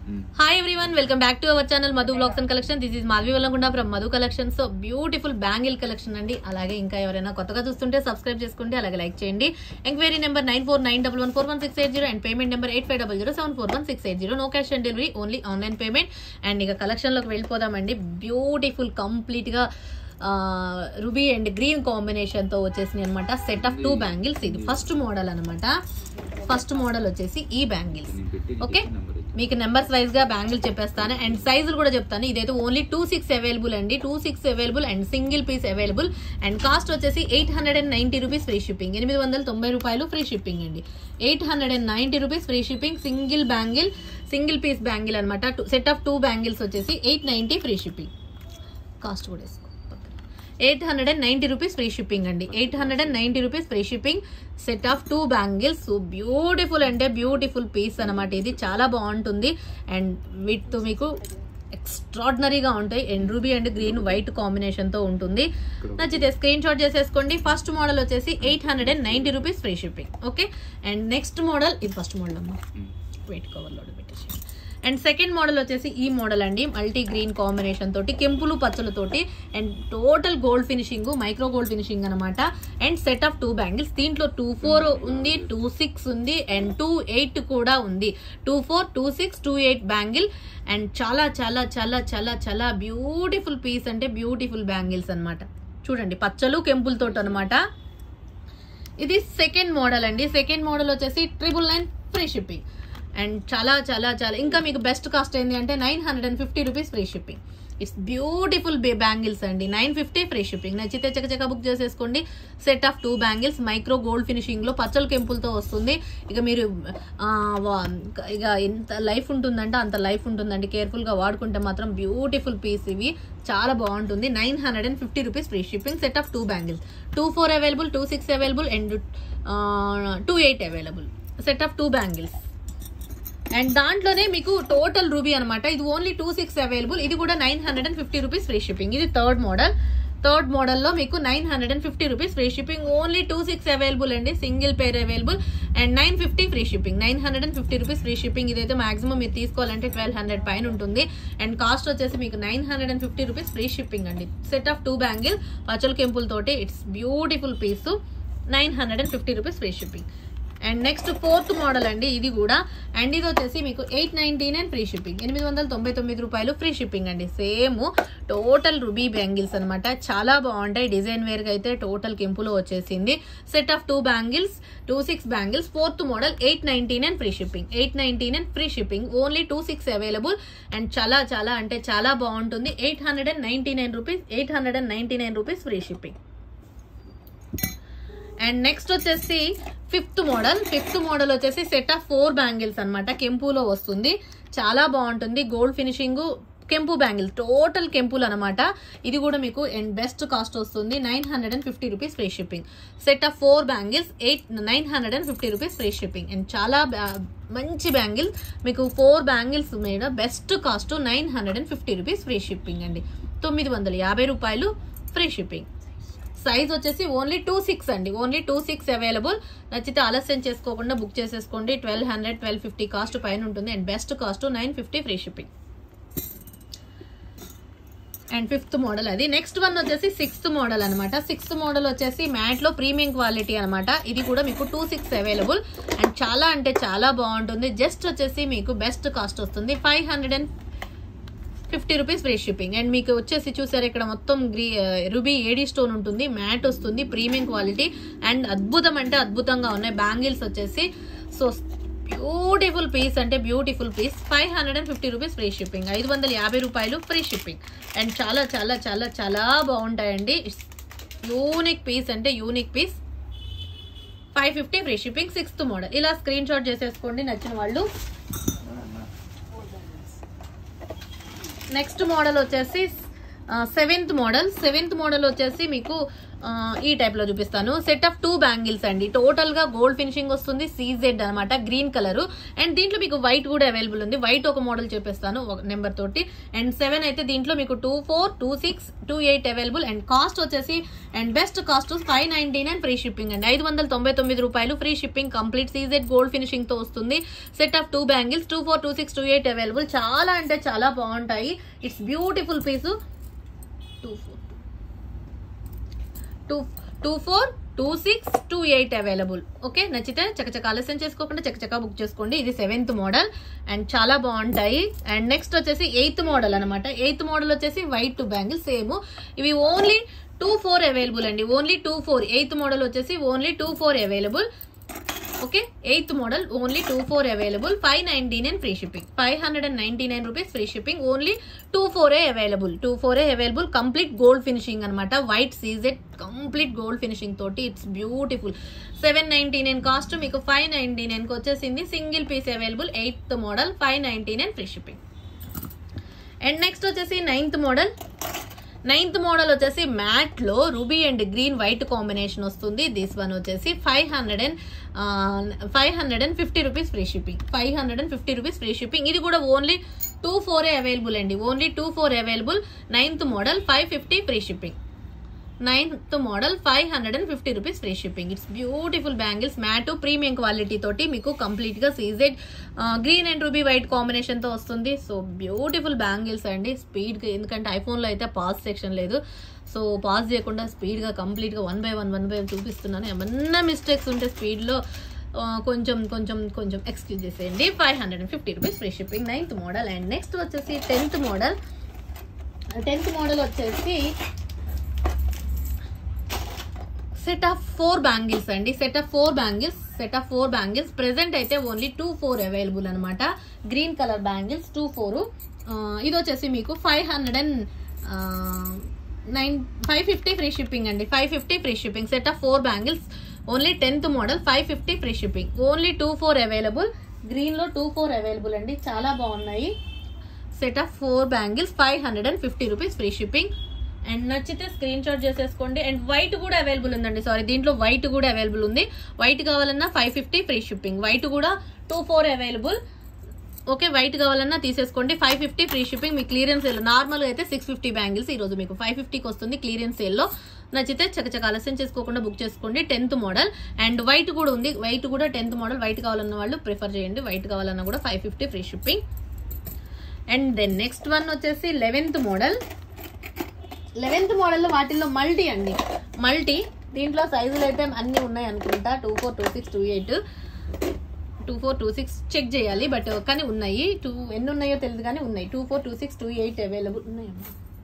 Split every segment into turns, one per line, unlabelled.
hi everyone welcome back to our channel Madhu blogs and collection this is Madhavi Vallakunda from Madhu collection so beautiful bangle collection అండి అలాగే ఇంకా ఎవరైనా కొత్తగా చూస్తుంటే సబ్స్క్రైబ్ చేసుకోండి అలాగే లైక్ చేయండి enquiry number nine four nine double one four one six eight zero and payment number eight five double zero seven four one six eight zero no cash on delivery only online payment and ఇక collection లోకి వెళ్ళిపోదామండి beautiful complete గా ruby and green combination తో వచ్చేసింది అనమాట set of two bangles ఇది first model అన్నమాట first model వచ్చేసి ఈ బ్యాంగిల్స్ ఓకే మీకు నెంబర్స్ వైజ్ గా బ్యాంగిల్ చెప్పేస్తాను అండ్ సైజులు కూడా చెప్తాను ఇదైతే ఓన్లీ టూ సిక్స్ అవైలబుల్ అండి two six available and single piece available and cost వచ్చేసి eight hundred and ninety rupees free shipping ఎనిమిది వందల తొంభై రూపాయలు ఫ్రీ షిప్పింగ్ అండి eight hundred and ninety rupees free shipping single bangle single piece bangle అనమాట set of two bangles వచ్చేసి eight ninety free shipping cost కూడా వేసుకో eight hundred and ninety rupees free shipping అండి eight hundred and ninety rupees free shipping set of two bangles beautiful అంటే beautiful piece అనమాట ఇది చాలా బాగుంటుంది అండ్ వీటితో మీకు ఎక్స్ట్రాడినరీగా ఉంటాయి and ruby and green white combination తో ఉంటుంది నచ్చితే స్క్రీన్ షాట్ చేసేసుకోండి ఫస్ట్ మోడల్ వచ్చేసి eight hundred and ninety rupees free shipping okay and next model ఇది ఫస్ట్ మోడల్ అమ్మా వెయిట్ కవర్లో పెట్టేసి అండ్ సెకండ్ మోడల్ వచ్చేసి ఈ మోడల్ అండి మల్టీ గ్రీన్ కాంబినేషన్ తోటి కెంపులు పచ్చలతోటి and total gold finishing micro gold finishing అనమాట and set of two bangles దీంట్లో టూ ఫోర్ ఉంది టూ సిక్స్ ఉంది అండ్ టూ ఎయిట్ కూడా ఉంది two four two six two eight bangle and చాలా చాలా చాలా చాలా చాలా బ్యూటిఫుల్ పీస్ అంటే బ్యూటిఫుల్ బ్యాంగిల్స్ అన్నమాట చూడండి పచ్చలు కెంపులతో అనమాట ఇది సెకండ్ మోడల్ అండి సెకండ్ మోడల్ వచ్చేసి triple nine free shipping and చాలా చాలా చాలా ఇంకా మీకు బెస్ట్ కాస్ట్ ఏంటి అంటే nine hundred and fifty rupees free shipping it's beautiful bangles అండి నైన్ ఫిఫ్టీ ఫ్రీ షిప్పింగ్ నచ్చితే చకచక బుక్ చేసేసుకోండి set of two bangles micro gold finishing లో పచ్చల కెంపులతో వస్తుంది ఇక మీరు ఆ, వా- ఇక ఎంత లైఫ్ ఉంటుందంటే అంత లైఫ్ ఉంటుందండి కేర్ఫుల్ గా వాడుకుంటే మాత్రం బ్యూటిఫుల్ పీస్ ఇవి చాలా బాగుంటుంది nine hundred and fifty rupees free shipping set of two bangles two four available two six available and two eight available set of two bangles and దాంట్లోనే మీకు టోటల్ రూబీ అనమాట ఇది ఓన్లీ టూ సిక్స్ అవైలబుల్ ఇది కూడా nine hundred and fifty rupees free shipping ఇది third model third మోడల్లో మీకు nine hundred and fifty rupees free shipping only two six available అండి single pair available and nine fifty free shipping nine hundred and fifty rupees free shipping ఇదైతే maximum మీరు తీసుకోవాలంటే twelve hundred పైన ఉంటుంది and cost వచ్చేసి మీకు nine hundred and fifty rupees free shipping అండి set of two bangle పచ్చల కెంపుల్ తోటి it's beautiful piece nine hundred and fifty rupees free shipping and next fourth model అండి ఇది కూడా అండ్ ఇది వచ్చేసి మీకు eight ninety nine free shipping ఎనిమిది వందల తొంభై తొమ్మిది రూపాయలు ఫ్రీ షిప్పింగ్ అండి సేమ్ టోటల్ రుబీ బ్యాంగిల్స్ అనమాట చాలా బాగుంటాయి డిజైన్ వేర్ గా అయితే టోటల్ కెంపులో వచ్చేసింది set of two bangles two six bangles fourth model eight ninety nine free shipping eight ninety nine free shipping only two six available and చాలా చాలా అంటే చాలా బాగుంటుంది eight hundred and ninety nine rupees eight hundred and ninety nine rupees free shipping and next వచ్చేసి fifth model fifth model వచ్చేసి set of four bangles అన్నమాట కెంపులో వస్తుంది చాలా బాగుంటుంది గోల్డ్ ఫినిషింగ్ కెంపు బ్యాంగిల్ టోటల్ కెంపులు అనమాట ఇది కూడా మీకు అండ్ బెస్ట్ కాస్ట్ వస్తుంది nine hundred and fifty rupees free shipping set of four bangles eight nine hundred and fifty rupees free shipping and చాలా ba- మంచి బ్యాంగిల్ మీకు ఫోర్ బ్యాంగిల్స్ మీద best cost nine hundred and fifty rupees free shipping అండి తొమ్మిది వందల యాభై రూపాయలు free shipping size వచ్చేసి ఓన్లీ టూ సిక్స్ అండి ఓన్లీ టూ సిక్స్ అవైలబుల్ నచ్చితే ఆలస్యం చేసుకోకుండా బుక్ చేసేసుకోండి twelve hundred twelve fifty cost పైన ఉంటుంది and best cost nine fifty free shipping and fifth model అది నెక్స్ట్ వన్ వచ్చేసి సిక్స్త్ మోడల్ అనమాట సిక్స్త్ మోడల్ వచ్చేసి మ్యాట్ లో ప్రీమియం క్వాలిటీ అనమాట ఇది కూడా మీకు టూ సిక్స్ అవైలబుల్ అండ్ చాలా అంటే చాలా బాగుంటుంది జస్ట్ వచ్చేసి మీకు బెస్ట్ కాస్ట్ వస్తుంది five hundred and fifty rupees free shipping and మీకు వచ్చేసి చూసారు ఇక్కడ మొత్తం గ్రీ రుబీ ఏడీ స్టోన్ ఉంటుంది మ్యాట్ వస్తుంది ప్రీమియం క్వాలిటీ అండ్ అద్భుతం అంటే అద్భుతంగా ఉన్నాయి బ్యాంగిల్స్ వచ్చేసి సో బ్యూటిఫుల్ పీస్ అంటే beautiful piece five hundred and fifty rupees free shipping ఐదు వందల యాభై రూపాయలు ఫ్రీ షిప్పింగ్ అండ్ చాలా చాలా చాలా చాలా బాగుంటాయండి యూనిక్ పీస్ అంటే unique piece five fifty free shipping sixth model ఇలా స్క్రీన్ షాట్ చేసేసుకోండి నచ్చిన వాళ్ళు నెక్స్ట్ మోడల్ వచ్చేసి సెవెంత్ మోడల్ సెవెంత్ మోడల్ వచ్చేసి మీకు ఆ, ఈ టైప్ లో చూపిస్తాను సెట్ ఆఫ్ టూ బ్యాంగిల్స్ అండి టోటల్ గా గోల్డ్ ఫినిషింగ్ వస్తుంది సీజెడ్ అనమాట గ్రీన్ కలర్ అండ్ దీంట్లో మీకు వైట్ కూడా అవైలబుల్ ఉంది వైట్ ఒక మోడల్ చూపిస్తాను ఒక నెంబర్ తోటి అండ్ సెవెన్ అయితే దీంట్లో మీకు two four two six two eight available and cost వచ్చేసి and best cost five ninety nine free shipping అండి ఐదు వందల తొంభై తొమ్మిది రూపాయలు free shipping complete CZ gold finishing తో వస్తుంది set of two bangles two four two six two eight available చాలా అంటే చాలా బాగుంటాయి it's beautiful piece two four two two four two six two eight available okay నచ్చితే చకచక ఆలస్యం చేసుకోకుండా చకచక బుక్ చేసుకోండి ఇది సెవెంత్ మోడల్ అండ్ చాలా బాగుంటాయి అండ్ నెక్స్ట్ వచ్చేసి ఎయిత్ మోడల్ అనమాట ఎయిత్ మోడల్ వచ్చేసి వైట్ టు బ్యాంగిల్ సేమ్ ఇవి ఓన్లీ టూ ఫోర్ అవైలబుల్ అండి only two four eighth model వచ్చేసి only two four available okay eighth model only two four available five ninety nine free shipping five hundred and ninety nine rupees free shipping only two four A available two four A available complete gold finishing అనమాట white CZ complete gold finishing తోటి it's beautiful seven ninety nine cost మీకు five ninety nine కి వచ్చేసింది single piece available eighth model five ninety nine free shipping and next వచ్చేసి ninth model ninth model వచ్చేసి matte లో ruby and green white combination వస్తుంది this one వచ్చేసి five hundred and five hundred and fifty rupees free shipping five hundred and fifty rupees free shipping ఇది కూడా only two four available అండి only two four available ninth model five fifty free shipping ninth model five hundred and fifty rupees free shipping it's beautiful bangles matte premium quality తోటి మీకు complete గా CZ green and ruby white combination తో వస్తుంది so beautiful bangles అండి speed గా ఎందుకంటే iPhone లో అయితే పాస్ సెక్షన్ లేదు సో పాస్ చేయకుండా స్పీడ్ గా కంప్లీట్ గా one by one one by one చూపిస్తున్నాను ఏమన్నా మిస్టేక్స్ ఉంటే స్పీడ్ లో ఆ, కొంచెం కొంచెం కొంచెం ఎక్స్క్యూజ్ చేసేయండి five hundred and fifty rupees free shipping ninth model and next వచ్చేసి టెన్త్ మోడల్ టెన్త్ మోడల్ వచ్చేసి సెట్ ఆఫ్ ఫోర్ బ్యాంగిల్స్ అండి set of four bangles set of four bangles present అయితే ఓన్లీ టూ ఫోర్ అవైలబుల్ అనమాట green colour bangles two four ఇది వచ్చేసి మీకు five hundred and nine five fifty free shipping అండి five fifty free shipping set of four bangles only tenth model five fifty free shipping only two four available green లో two four available అండి చాలా బాగున్నాయి set of four bangles five hundred and fifty rupees free shipping and నచ్చితే screen shot చేసేసుకోండి and white కూడా available ఉందండి sorry దీంట్లో white కూడా అవైలబుల్ ఉంది వైట్ కావాలన్నా five fifty free shipping white కూడా two four available okay white కావాలన్నా తీసేసుకోండి ఫైవ్ ఫిఫ్టీ ఫ్రీ షిప్పింగ్ మీ క్లియరెన్స్ సేల్ నార్మల్ అయితే సిక్స్ ఫిఫ్టీ బ్యాంగిల్స్ ఈ రోజు మీకు ఫైవ్ ఫిఫ్టీకి వస్తుంది క్లియరెన్స్ సేల్లో నచ్చితే చకచక ఆలస్యం చేసుకోకుండా బుక్ చేసుకోండి టెన్త్ మోడల్ అండ్ వైట్ కూడా ఉంది వైట్ కూడా టెన్త్ మోడల్ వైట్ కావాలన్న వాళ్ళు ప్రిఫర్ చేయండి వైట్ కావాలన్నా కూడా five fifty free shipping and then next one వచ్చేసి లెవెన్త్ మోడల్ లెవెన్త్ మోడల్ వాటిల్లో మల్టీ అండి మల్టీ దీంట్లో సైజులు అయితే అన్ని ఉన్నాయి అనుకుంటా two four two six two eight two four two six check చేయాలి బట్ కానీ ఉన్నాయి టూ ఎన్ని ఉన్నాయో తెలియదు కానీ ఉన్నాయి two four two six two eight available ఉన్నాయమ్మా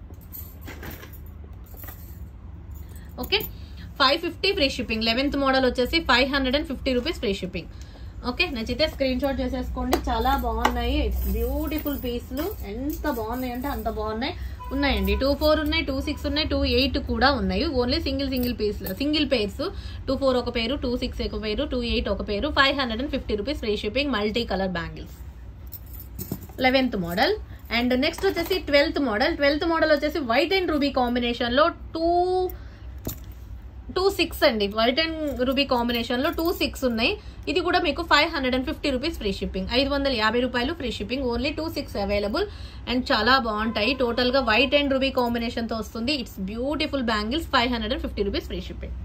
okay five fifty free shipping eleventh model వచ్చేసి five hundred and fifty rupees free shipping okay నచ్చితే స్క్రీన్ షాట్ చేసేసుకోండి చాలా బాగున్నాయి ఇట్స్ బ్యూటిఫుల్ పీస్లు ఎంత బాగున్నాయి అంటే అంత బాగున్నాయి ఉన్నాయండి టూ ఫోర్ ఉన్నాయి టూ సిక్స్ ఉన్నాయి టూ ఎయిట్ కూడా ఉన్నాయి only single single piece single pairs two four ఒక పేరు టూ సిక్స్ ఒక పేరు టూ ఎయిట్ ఒక pair five hundred and fifty rupees free shipping multi colour bangles eleventh model and next వచ్చేసి twelfth model twelfth model వచ్చేసి white and ruby combination లో two two six అండి white and ruby combination లో two six ఉన్నాయి ఇది కూడా మీకు five hundred and fifty rupees free shipping ఐదు వందల యాభై రూపాయలు free shipping only two six available and చాలా బాగుంటాయి టోటల్ గా వైట్ అండ్ రూబీ కాంబినేషన్ తో వస్తుంది it's beautiful bangles five hundred and fifty rupees free shipping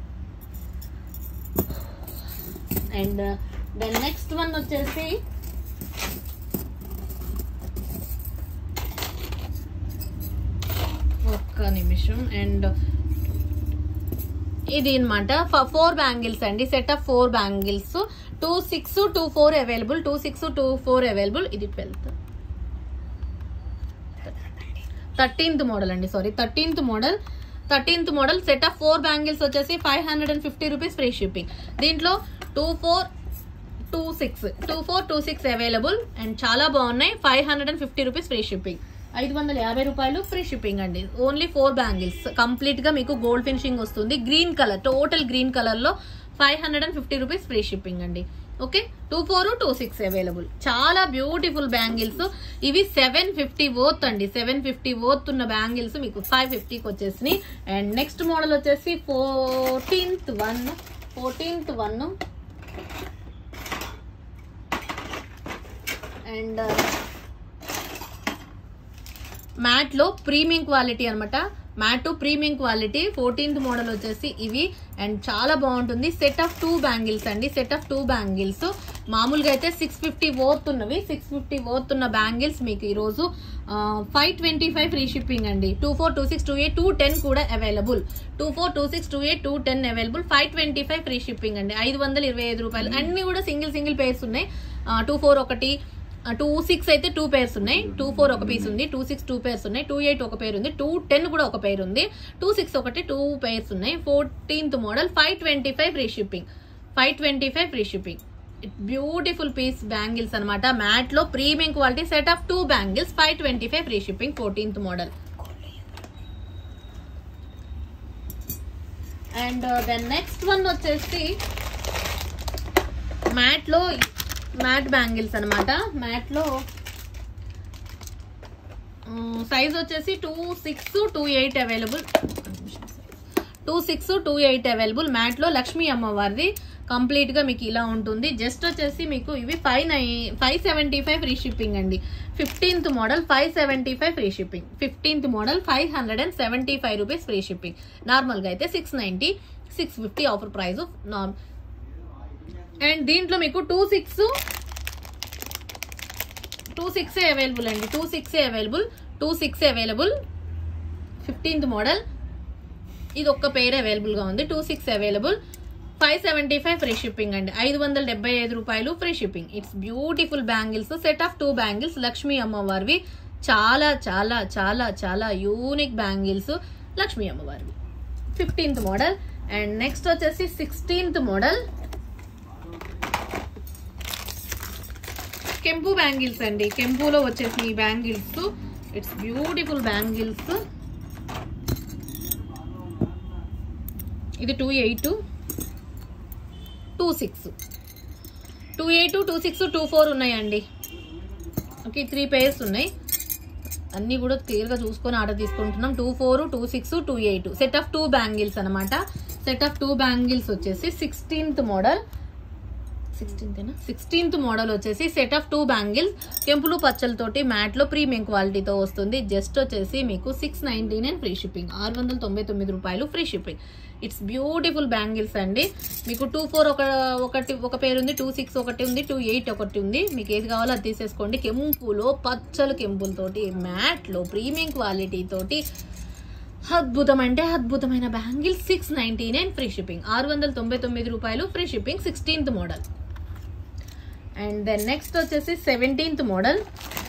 and then next one వచ్చేసి ఒక్క నిమిషం అండ్ ఇది అనమాట ఫోర్ బ్యాంగిల్స్ అండి set of four bangles two six two four available two six two four available ఇది twelfth thirteenth model అండి sorry thirteenth model thirteenth model set of four bangles వచ్చేసి five hundred and fifty rupees free shipping దీంట్లో two four two six two four two six available and చాలా బాగున్నాయి five hundred and fifty rupees free shipping ఐదు వందల యాభై రూపాయలు free shipping అండి only four bangles complete గా మీకు గోల్డ్ ఫినిషింగ్ వస్తుంది green colour total green colour లో five hundred and fifty rupees free shipping అండి okay two four two six available చాలా బ్యూటిఫుల్ బ్యాంగిల్స్ ఇవి సెవెన్ ఫిఫ్టీ ఓత్ అండి seven fifty worth ఉన్న bangles మీకు ఫైవ్ ఫిఫ్టీకి వచ్చేసినాయి అండ్ నెక్స్ట్ మోడల్ వచ్చేసి fourteenth one fourteenth one and matte లో ప్రీమియం క్వాలిటీ అనమాట matte premium quality fourteenth model వచ్చేసి ఇవి అండ్ చాలా బాగుంటుంది సెట్ ఆఫ్ టూ బ్యాంగిల్స్ అండి సెట్ ఆఫ్ టూ బ్యాంగిల్స్ మామూలుగా అయితే సిక్స్ ఫిఫ్టీ ఓత్ ఉన్నవి సిక్స్ ఫిఫ్టీ ఓత్ ఉన్న బ్యాంగిల్స్ మీకు ఈరోజు five twenty five free shipping అండి two four two six two eight two ten కూడా available two four two six two eight two ten available five twenty five free shipping అండి ఐదు వందల ఇరవై ఐదు రూపాయలు అన్ని కూడా సింగిల్ సింగిల్ పేర్స్ ఉన్నాయి టూ ఫోర్ ఒకటి టూ సిక్స్ అయితే టూ పేర్స్ ఉన్నాయి టూ ఫోర్ ఒక పీస్ ఉంది టూ సిక్స్ టూ పేర్స్ ఉన్నాయి టూ ఎయిట్ ఒక పేరు ఉంది టూ టెన్ కూడా ఒక పేరు ఉంది టూ సిక్స్ ఒకటి టూ పేర్స్ ఉన్నాయి fourteenth model five twenty five free shipping five twenty five free shipping beautiful piece bangles అనమాట మ్యాట్ లో premium quality set of two bangles five twenty five free shipping fourteenth model and then next one వచ్చేసి matte లో matte bangles అనమాట matte లో size వచ్చేసి two six two eight available two six two eight available matte లో లక్ష్మీ అమ్మవారిది complete గా మీకు ఇలా ఉంటుంది జస్ట్ వచ్చేసి మీకు ఇవి ఫైవ్ నై five seventy five free shipping అండి fifteenth model five seventy five free shipping fifteenth model five hundred and seventy five rupees free shipping normal గా అయితే six ninety six fifty offer price normal and దీంట్లో మీకు two six two six available అండి two six available two six available fifteenth model ఇది ఒక్క పేరు available గా ఉంది two six available five seventy five free shipping అండి ఐదు వందల డెబ్బై ఐదు రూపాయలు free shipping it's beautiful bangles set of two bangles Lakshmi అమ్మవారివి చాలా చాలా చాలా చాలా యూనిక్ బ్యాంగిల్స్ లక్ష్మీ అమ్మవారివి ఫిఫ్టీన్త్ మోడల్ అండ్ నెక్స్ట్ వచ్చేసి సిక్స్టీన్త్ మోడల్ కెంపు బ్యాంగిల్స్ అండి కెంపులో వచ్చేసి ఈ బ్యాంగిల్స్ ఇట్స్ బ్యూటిఫుల్ బ్యాంగిల్స్ ఇది two eight two six two eight two six two four ఉన్నాయండి ఓకే త్రీ పేర్స్ ఉన్నాయి అన్ని కూడా క్లియర్గా చూసుకొని ఆర్డర్ తీసుకుంటున్నాం two four two six two eight set of two bangles అనమాట సెట్ ఆఫ్ టూ బ్యాంగిల్స్ వచ్చేసి sixteenth model sixteenth sixteenth model వచ్చేసి సెట్ ఆఫ్ టూ బ్యాంగిల్స్ కెంపులు పచ్చలతోటి మ్యాట్ లో ప్రీమియం క్వాలిటీతో వస్తుంది జస్ట్ వచ్చేసి మీకు six ninety nine free shipping ఆరు వందల తొంభై తొమ్మిది రూపాయలు free shipping it's beautiful bangles అండి మీకు టూ ఫోర్ ఒక ఒకటి ఒక పేరు ఉంది టూ సిక్స్ ఒకటి ఉంది టూ ఎయిట్ ఒకటి ఉంది మీకు ఏది కావాలో అది తీసేసుకోండి కెంపులో పచ్చలు కెంపులతోటి మ్యాట్ లో ప్రీమియం క్వాలిటీ తోటి అద్భుతం అంటే అద్భుతమైన bangle six ninety nine free shipping ఆరు వందల తొంభై తొమ్మిది రూపాయలు free shipping sixteenth model and then next వచ్చేసి seventeenth model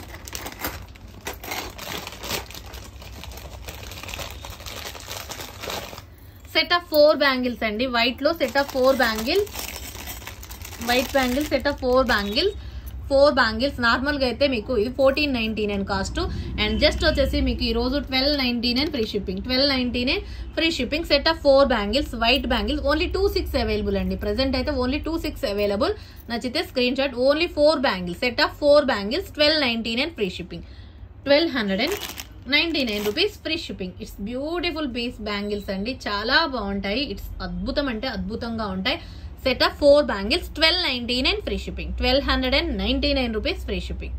set of four bangles అండి వైట్ లో set of four bangles white bangle set of four bangles four bangles normal గా అయితే మీకు ఇది fourteen ninety nine cost and just వచ్చేసి మీకు ఈ రోజు twelve ninety nine free shipping twelve ninety nine free shipping set of four bangles white bangles only two six available అండి present అయితే ఓన్లీ టూ సిక్స్ అవైలబుల్ నచ్చితే screen screenshot only four bangles set of four bangles twelve ninety nine free shipping twelve hundred and ninety nine rupees free shipping it's beautiful piece bangles అండి చాలా బాగుంటాయి it's అద్భుతం అంటే అద్భుతంగా ఉంటాయి set of four bangles twelve ninety nine free shipping twelve hundred and ninety nine rupees free shipping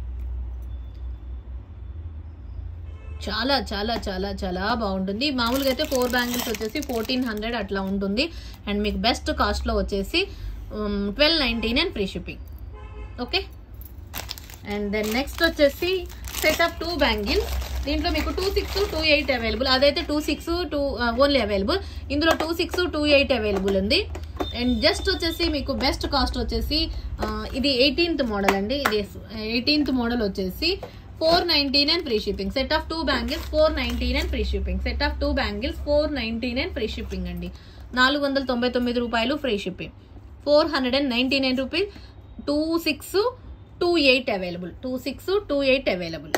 చాలా చాలా చాలా చాలా బాగుంటుంది మామూలుగా అయితే ఫోర్ బ్యాంగిల్స్ వచ్చేసి ఫోర్టీన్ హండ్రెడ్ అట్లా ఉంటుంది అండ్ మీకు బెస్ట్ కాస్ట్లో వచ్చేసి twelve ninety nine free shipping okay and then next వచ్చేసి సెట్ ఆఫ్ టూ బ్యాంగిల్స్ దీంట్లో మీకు two six two eight available అదైతే two six two only available ఇందులో two six two eight available ఉంది అండ్ జస్ట్ వచ్చేసి మీకు బెస్ట్ కాస్ట్ వచ్చేసి ఆ, ఇది ఎయిటీన్త్ మోడల్ అండి ఇది ఎయిటీన్త్ మోడల్ వచ్చేసి four ninety nine free shipping set of two bangles four ninety nine free shipping set of two bangles four ninety nine free shipping అండి నాలుగు వందల తొంభై తొమ్మిది రూపాయలు free shipping four hundred and ninety nine rupees two six two eight available two six two eight available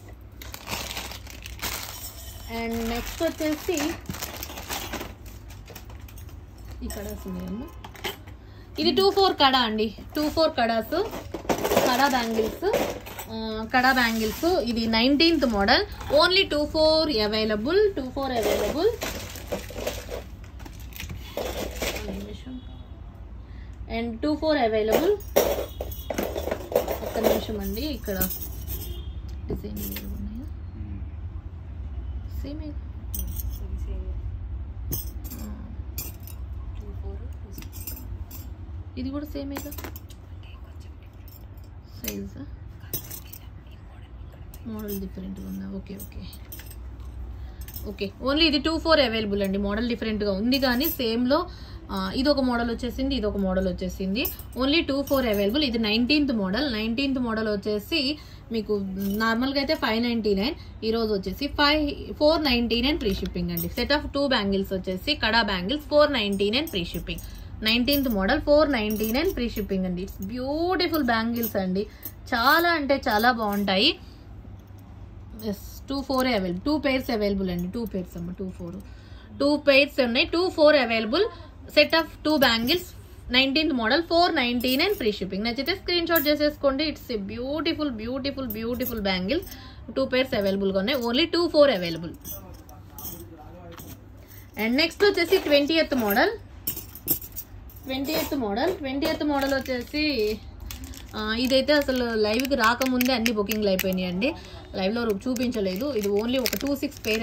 and next వచ్చేసి ఇక్కడ వస్తుంది అమ్మ ఇది టూ ఫోర్ కడా అండి టూ ఫోర్ కడాస్ కడా బ్యాంగిల్స్ ఆ, కడా బ్యాంగిల్స్ ఇది nineteenth model only two four available two four available and two four available ఒక్క నిమిషం అండి ఇక్కడ డిజైన్ ఉన్నాయా సేమ్ ఇది కూడా సేమేగా సైజ్ మోడల్ డిఫరెంట్గా ఉందా ఓకే ఓకే ఓకే ఓన్లీ ఇది టూ ఫోర్ అవైలబుల్ అండి మోడల్ డిఫరెంట్గా ఉంది కానీ సేమ్లో ఇది ఒక మోడల్ వచ్చేసింది ఇది ఒక మోడల్ వచ్చేసింది ఓన్లీ టూ ఫోర్ అవైలబుల్ ఇది నైన్టీన్త్ మోడల్ నైన్టీన్త్ మోడల్ వచ్చేసి మీకు నార్మల్గా అయితే ఫైవ్ నైంటీ నైన్ ఈరోజు వచ్చేసి five four ninety nine free shipping అండి సెట్ ఆఫ్ టూ బ్యాంగిల్స్ వచ్చేసి kada bangles four ninety nine free shipping nineteenth model four ninety nine free shipping అండి ఇట్స్ బ్యూటిఫుల్ బ్యాంగిల్స్ అండి చాలా అంటే చాలా బాగుంటాయి yes two four available two pairs available అండి two pairs అమ్మ టూ ఫోర్ టూ పేర్స్ ఉన్నాయి two four available set of two bangles nineteenth model four ninety nine free shipping నచ్చితే స్క్రీన్ షాట్ చేసేసుకోండి it's a beautiful beautiful beautiful bangles two pairs అవైలబుల్గా ఉన్నాయి only two four available and next వచ్చేసి twentieth model twentieth model twentieth model వచ్చేసి ఆ, ఇదైతే అసలు లైవ్కి రాకముందే అన్ని బుకింగ్లు అయిపోయినాయి అండి లైవ్లో చూపించలేదు ఇది ఓన్లీ ఒక టూ సిక్స్ పేర్